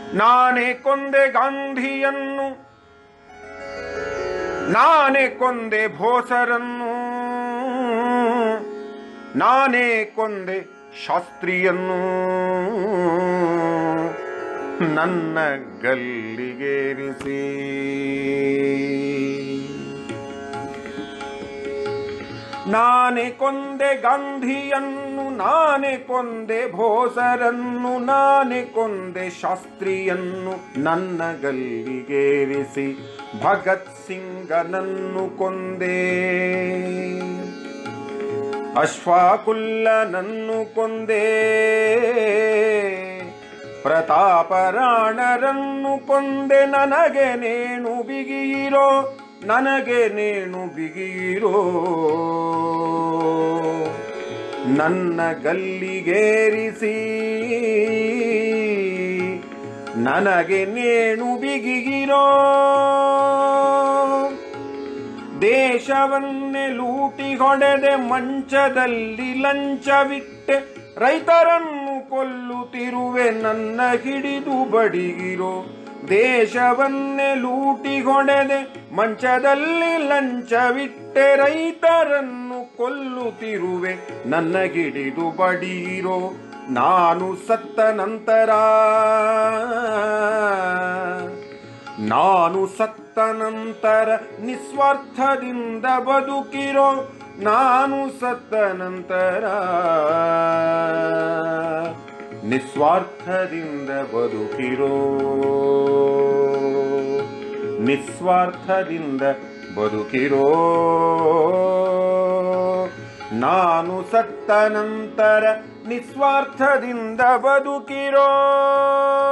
ನಾನೇ ಕೊಂದೆ ಗಾಂಧಿಯನ್ನು ನಾನೇ ಕೊಂದೆ ಭೋಸರನ್ನು ನಾನೇ ಕೊಂದೆ ಶಾಸ್ತ್ರಿಯನ್ನು ನನ್ನ ಗಲ್ಲಿಗೇರಿಸಿ ನಾನೇ ಕೊಂದೆ ಗಾಂಧಿಯನ್ನು ನಾನೇ ಕೊಂದೆ ಭೋಸರನ್ನು ನಾನೇ ಕೊಂದೆ ಶಾಸ್ತ್ರಿಯನ್ನು ನನ್ನ ಗಲ್ಲಿಗೇರಿಸಿ ಭಗತ್ ಸಿಂಗನನ್ನು ಕೊಂದೆ ಅಶ್ವಾಕುಲ್ಲನನ್ನು ಕೊಂದೆ ಪ್ರತಾಪರಾಣರನ್ನು ಕೊಂದೆ ನನಗೆ ನೇಣು ಬಿಗಿಯಿರೋ ನನಗೆ ನೇಣು ಬಿಗಿಯಿರೋ ನನ್ನ ಗಲ್ಲಿಗೇರಿಸಿ ನನಗೆ ನೇಣು ಬಿಗಿಯಿರೋ ದೇಶವನ್ನೇ ಲೂಟಿ ಹೊಡೆದೆ ಮಂಚದಲ್ಲಿ ಲಂಚವಿಟ್ಟೆ ರೈತರನ್ನು ಕೊಲ್ಲುತ್ತಿರುವೆ ನನ್ನ ಹಿಡಿದು ಬಡಿಗಿರೋ ದೇಶವನ್ನೇ ಲೂಟಿ ಹೊಡೆದೆ ಮಂಚದಲ್ಲಿ ಲಂಚವಿಟ್ಟೆ ರೈತರನ್ನು ಕೊಲ್ಲುತ್ತಿರುವೆ ನನ್ನ ಹಿಡಿದು ಬಡೀರೋ ನಾನು ಸತ್ತ ನಂತರ ನಾನು ಸತ್ತ ನಂತರ ನಿಸ್ವಾರ್ಥದಿಂದ ಬದುಕಿರೋ ನಾನು ಸತ್ತ ನಂತರ ನಿಸ್ವಾರ್ಥದಿಂದ ಬದುಕಿರೋ ನಿಸ್ವಾರ್ಥದಿಂದ ಬದುಕಿರೋ ನಾನು ಸತ್ತ ನಂತರ ನಿಸ್ವಾರ್ಥದಿಂದ ಬದುಕಿರೋ